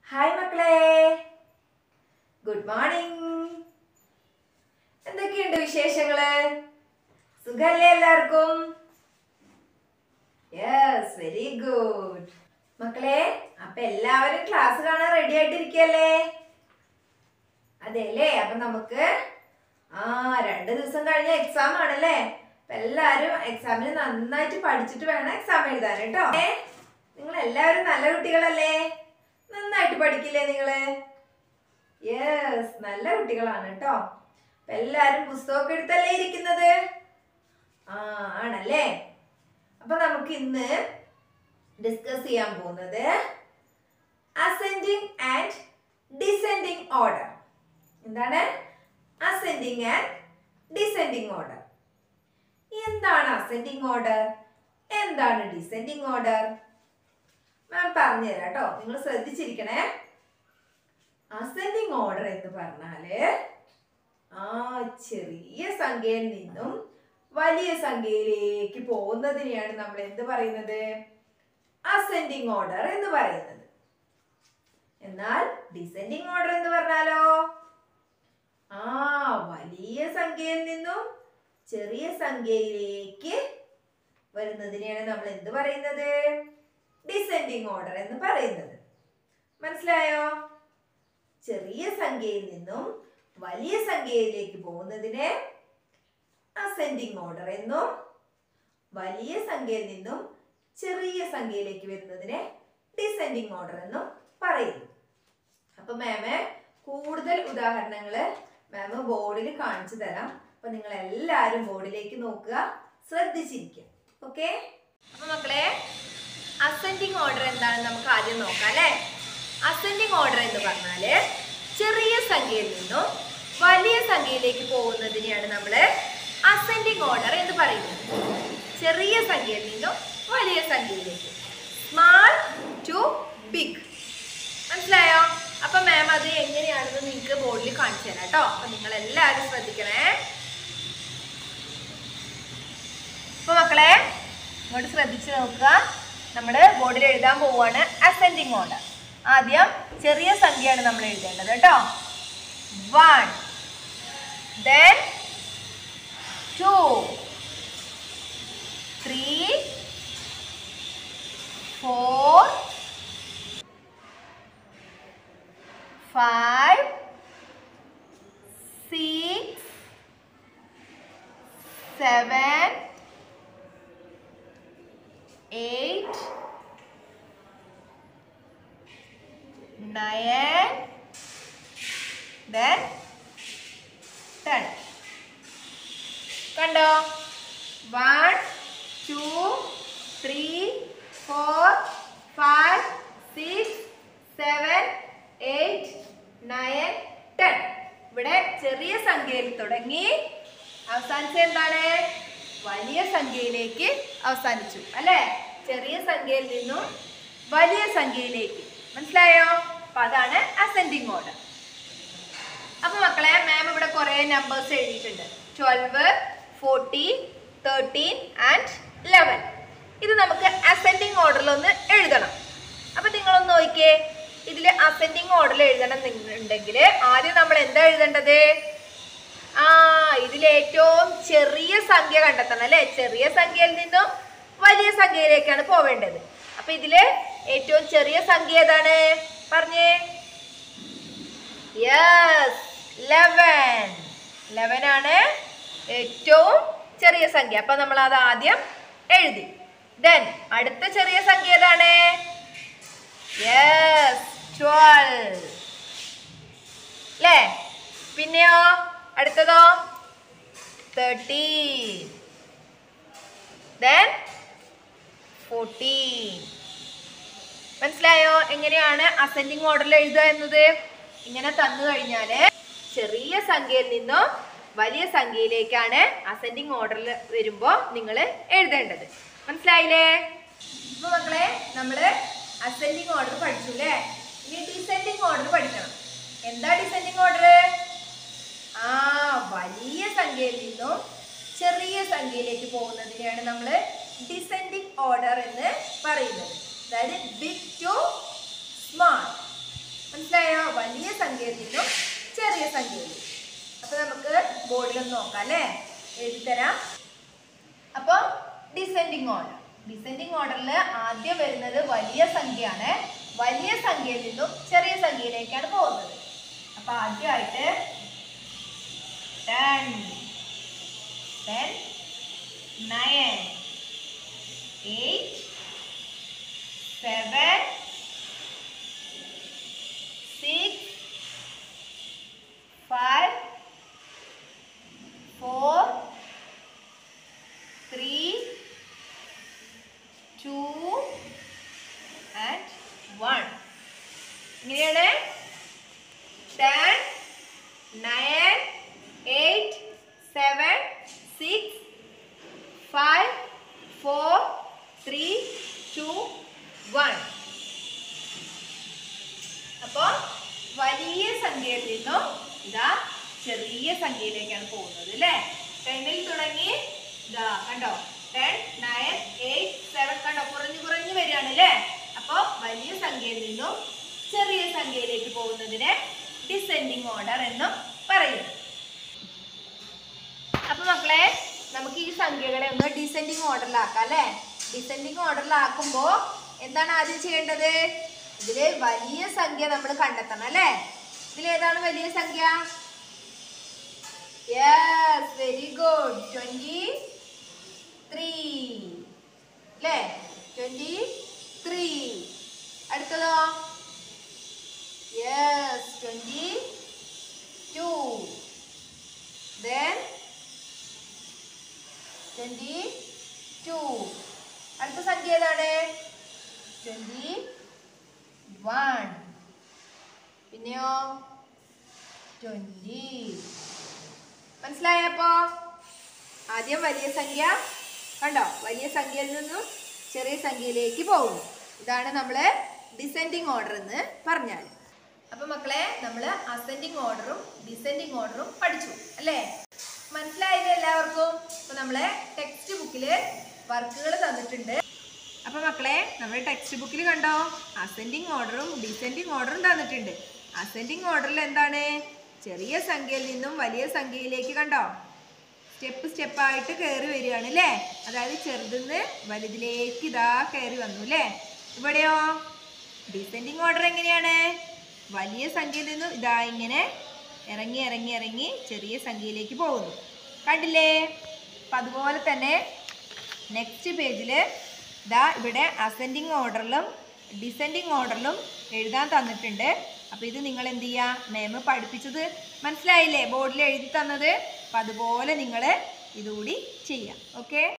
Hi മക്കളെ good morning എന്തൊക്കെയുണ്ട് വിശേഷങ്ങള് സുഖല്ലേ എല്ലാവർക്കും യെസ് വെരി ഗുഡ് മക്കളെ അപ്പൊ എല്ലാവരും ക്ലാസ് കാണാൻ റെഡി ആയിട്ടിരിക്കല്ലേ അതെല്ലേ അപ്പൊ നമുക്ക് ആ രണ്ട് ദിവസം കഴിഞ്ഞ എക്സാം ആണല്ലേ അപ്പൊ എല്ലാരും എക്സാമിന് നന്നായിട്ട് പഠിച്ചിട്ട് വേണം എക്സാം എഴുതാൻ കേട്ടോ നിങ്ങൾ എല്ലാവരും നല്ല കുട്ടികളല്ലേ നന്നായിട്ട് പഠിക്കില്ലേ നിങ്ങള് യെസ് നല്ല കുട്ടികളാണ് കേട്ടോ അപ്പൊ എല്ലാരും പുസ്തകമൊക്കെ എടുത്തല്ലേ ഇരിക്കുന്നത് ആ ആണല്ലേ അപ്പൊ നമുക്ക് ഇന്ന് ഡിസ്കസ് ചെയ്യാൻ പോകുന്നത് അസെൻഡിങ് ആൻഡ് ഡിസെൻഡിങ് ഓർഡർ എന്താണ് അസെൻഡിങ് ആൻഡ് ഡിസെൻഡിങ് ഓർഡർ എന്താണ് അസെൻഡിങ് ഓർഡർ എന്താണ് ഡിസെൻഡിങ് ഓർഡർ മാം പറഞ്ഞുതരാം കേട്ടോ നിങ്ങൾ ശ്രദ്ധിച്ചിരിക്കണേ അസെൻഡിങ് ഓർഡർ എന്ന് പറഞ്ഞാല് ആ ചെറിയ സംഖ്യയിൽ നിന്നും വലിയ സംഖ്യയിലേക്ക് പോകുന്നതിനെയാണ് നമ്മൾ എന്ത് പറയുന്നത് അസെൻഡിങ് ഓർഡർ എന്ന് പറയുന്നത് എന്നാൽ ഡിസെൻഡിങ് ഓർഡർ എന്ന് പറഞ്ഞാലോ ആ വലിയ സംഖ്യയിൽ നിന്നും ചെറിയ സംഖ്യയിലേക്ക് വരുന്നതിനെയാണ് നമ്മൾ എന്ത് പറയുന്നത് ഡിസെൻഡിങ് ഓർഡർ എന്ന് പറയുന്നത് മനസ്സിലായോ ചെറിയ സംഖ്യയിൽ നിന്നും വലിയ സംഖ്യയിലേക്ക് പോകുന്നതിനെ അസെൻഡിങ് ഓർഡർ എന്നും വലിയ സംഖ്യയിൽ നിന്നും ചെറിയ സംഖ്യയിലേക്ക് വരുന്നതിനെ ഡിസെൻഡിങ് ഓർഡർ എന്നും പറയുന്നു അപ്പൊ മാമ് കൂടുതൽ ഉദാഹരണങ്ങള് മാമ് ബോർഡിൽ കാണിച്ചു തരാം അപ്പൊ നിങ്ങൾ എല്ലാവരും ബോർഡിലേക്ക് നോക്കുക ശ്രദ്ധിച്ചിരിക്കുക ഓക്കെ അപ്പൊ മക്കളെ അസെൻഡിങ് ഓർഡർ എന്താണെന്ന് നമുക്ക് ആദ്യം നോക്കാം അല്ലേ അസെൻഡിങ് ഓർഡർ എന്ന് പറഞ്ഞാല് ചെറിയ സംഖ്യയിൽ നിന്നും വലിയ സംഖ്യയിലേക്ക് പോകുന്നതിനെയാണ് നമ്മൾ അസെൻഡിങ് ഓർഡർ എന്ന് പറയുന്നത് ചെറിയ സംഖ്യയിൽ നിന്നും വലിയ സംഖ്യയിലേക്ക് സ്മാൾ ടു ബിഗ് മനസ്സിലായോ അപ്പൊ മാം അത് എങ്ങനെയാണെന്ന് നിങ്ങൾക്ക് ബോർഡിൽ കാണിച്ചു തരാം കേട്ടോ അപ്പൊ നിങ്ങൾ എല്ലാവരും ശ്രദ്ധിക്കണേ അപ്പൊ മക്കളെ ഇങ്ങോട്ട് ശ്രദ്ധിച്ചു നോക്കുക നമ്മൾ ബോർഡിൽ എഴുതാൻ പോവുകയാണ് അസെൻഡിങ് ഓർഡർ ആദ്യം ചെറിയ സംഖ്യയാണ് നമ്മൾ എഴുതേണ്ടത് കേട്ടോ one then two three four five, six, seven, eight, nine, then ten. കണ്ടോ one two three four five six seven eight nine ten ഇവിടെ ചെറിയ സംഖ്യയിൽ തുടങ്ങി അവസാനിച്ചത് എന്താണ് വലിയ സംഖ്യയിലേക്ക് അവസാനിച്ചു അല്ലേ ചെറിയ സംഖ്യയിൽ നിന്നും വലിയ സംഖ്യയിലേക്ക് മനസ്സിലായോ അപ്പൊ അതാണ് അസെൻഡിങ് ഓർഡർ അപ്പൊ മക്കളെ മാം ഇവിടെ കുറെ നമ്പേഴ്സ് എഴുതിയിട്ടുണ്ട് twelve forty thirteen and eleven ഇത് നമുക്ക് അസെൻഡിങ് ഓർഡറിൽ ഒന്ന് എഴുതണം അപ്പൊ നിങ്ങളൊന്ന് നോക്കിയേ ഇതിൽ അസെൻഡിങ് ഓർഡറിൽ എഴുതണം എന്നുണ്ടെങ്കിൽ ആദ്യം നമ്മൾ എന്താ എഴുതേണ്ടത് ആ ഇതിൽ ഏറ്റവും ചെറിയ സംഖ്യ കണ്ടെത്തണം അല്ലെ ചെറിയ സംഖ്യയിൽ നിന്നും വലിയ സംഖ്യയിലേക്കാണ് പോവേണ്ടത് അപ്പൊ ഇതില് ഏറ്റവും ചെറിയ സംഖ്യ ഏതാണ് പറഞ്ഞേ യെസ് ലെവൻ ലെവൻ ആണ് ഏറ്റവും ചെറിയ സംഖ്യ അപ്പൊ നമ്മൾ അത് ആദ്യം എഴുതി ദെൻ അടുത്ത ചെറിയ സംഖ്യ ഏതാണ് യെസ് ട്വൽവ് അല്ലേ പിന്നെയോ അടുത്തതോ തേർട്ടീൻ ദെൻ ഫോർട്ടീൻ മനസ്സിലായോ എങ്ങനെയാണ് അസെൻഡിങ് ഓർഡറിൽ എഴുതുക എന്നത് ഇങ്ങനെ തന്നു കഴിഞ്ഞാൽ ചെറിയ സംഖ്യയിൽ നിന്നും വലിയ സംഖ്യയിലേക്കാണ് അസെൻഡിങ് ഓർഡറിൽ വരുമ്പോൾ നിങ്ങൾ എഴുതേണ്ടത് മനസ്സിലായില്ലേ ഇപ്പൊ മക്കളെ നമ്മള് അസെൻഡിങ് ഓർഡർ പഠിച്ചു അല്ലേ ഇനി ഡിസെൻഡിങ് ഓർഡർ പഠിക്കണം എന്താ ഡിസെൻഡിങ് ഓർഡർ ആ വലിയ സംഖ്യയിൽ നിന്നും ചെറിയ സംഖ്യയിലേക്ക് പോകുന്നതിനെയാണ് നമ്മൾ ഡിസെൻഡിങ് ഓർഡർ എന്ന് പറയുന്നത് അതായത് ബിഗ് ടു സ്മാൾ സംഖ്യയിൽ നിന്നും ചെറിയ സംഖ്യയിൽ അപ്പൊ നമുക്ക് ബോർഡിലൊന്ന് നോക്കാം അല്ലേ എഴുതിത്തരാം അപ്പൊ ഡിസെൻഡിങ് ഓർഡർ ഡിസെൻഡിങ് ഓർഡറിൽ ആദ്യം വരുന്നത് വലിയ സംഖ്യയാണ് വലിയ സംഖ്യയിൽ നിന്നും ചെറിയ സംഖ്യയിലേക്കാണ് പോകുന്നത് അപ്പൊ ആദ്യമായിട്ട് ten ten nine eight seven six five four three two and one ഇങ്ങനെയാണ് ten nine eight seven six five four three two one അപ്പോൾ വലിയ സംഖ്യയിൽ നിന്നും ഇതാ ചെറിയ സംഖ്യയിലേക്കാണ് പോകുന്നത് അല്ലേ ടെന്നിൽ തുടങ്ങി ഇതാ കണ്ടോ ടെൻ നയൻ എയ്റ്റ് സെവൻ കണ്ടോ കുറഞ്ഞു കുറഞ്ഞു വരികയാണ് അല്ലേ അപ്പോൾ വലിയ സംഖ്യയിൽ നിന്നും ചെറിയ സംഖ്യയിലേക്ക് പോകുന്നതിനെ ഡിസെൻഡിങ് ഓർഡർ എന്നും പറയുന്നു അപ്പൊ മക്കളെ നമുക്ക് ഈ സംഖ്യകളെ ഒന്ന് ഡിസെൻഡിങ് ഓർഡറിലാക്കാം അല്ലേ ഡിസെൻഡിങ് ഓർഡറിലാക്കുമ്പോ എന്താണ് ആദ്യം ചെയ്യേണ്ടത് ഇതില് വലിയ സംഖ്യ നമ്മൾ കണ്ടെത്തണം അല്ലേ ഇതിലേതാണ് വലിയ സംഖ്യ yes very good twenty three അല്ലേ ട്വന്റി ത്രീ അടുത്തതോ yes twenty two then twenty two അടുത്ത സംഖ്യ ഏതാണ് ട്വന്റി വൺ പിന്നെയോ ട്വന്റി മനസ്സിലായപ്പോ ആദ്യം വലിയ സംഖ്യ കണ്ടോ വലിയ സംഖ്യയിൽ നിന്നും ചെറിയ സംഖ്യയിലേക്ക് പോകുന്നു ഇതാണ് നമ്മള് ഡിസെൻഡിങ് ഓർഡർ എന്ന് പറഞ്ഞാൽ അപ്പൊ മക്കളെ നമ്മൾ അസെൻഡിങ് ഓർഡറും ഡിസെൻഡിങ് ഓർഡറും പഠിച്ചു അല്ലേ മനസ്സിലായില്ലേ എല്ലാവർക്കും അപ്പൊ നമ്മളെ ടെക്സ്റ്റ് ബുക്കില് വർക്കുകൾ തന്നിട്ടുണ്ട് അപ്പൊ മക്കളെ നമ്മുടെ ടെക്സ്റ്റ് ബുക്കിൽ കണ്ടോ അസെൻഡിങ് ഓർഡറും ഡിസെൻഡിങ് ഓർഡറും തന്നിട്ടുണ്ട് അസെൻഡിങ് ഓർഡറിൽ എന്താണ് ചെറിയ സംഖ്യയിൽ നിന്നും വലിയ സംഖ്യയിലേക്ക് കണ്ടോ സ്റ്റെപ്പ് സ്റ്റെപ്പായിട്ട് കയറി വരികയാണ് അല്ലേ അതായത് ചെറുതിന്ന് വലുതിലേക്ക് ഇതാ കയറി വന്നു അല്ലേ ഇവിടെയോ ഡിസെൻഡിങ് ഓർഡർ എങ്ങനെയാണ് വലിയ സംഖ്യയിൽ നിന്നും ഇതാ ഇങ്ങനെ ഇറങ്ങി ഇറങ്ങി ഇറങ്ങി ചെറിയ സംഖ്യയിലേക്ക് പോകുന്നു കണ്ടില്ലേ അപ്പം അതുപോലെ തന്നെ നെക്സ്റ്റ് പേജിൽ ഇതാ ഇവിടെ അസെൻഡിങ് ഓർഡറിലും ഡിസെൻഡിങ് ഓർഡറിലും എഴുതാൻ തന്നിട്ടുണ്ട് അപ്പോൾ ഇത് നിങ്ങൾ എന്ത് ചെയ്യുക മാം പഠിപ്പിച്ചത് മനസ്സിലായില്ലേ ബോർഡിൽ എഴുതി തന്നത് അപ്പം അതുപോലെ നിങ്ങൾ ഇതുകൂടി ചെയ്യാം ഓക്കെ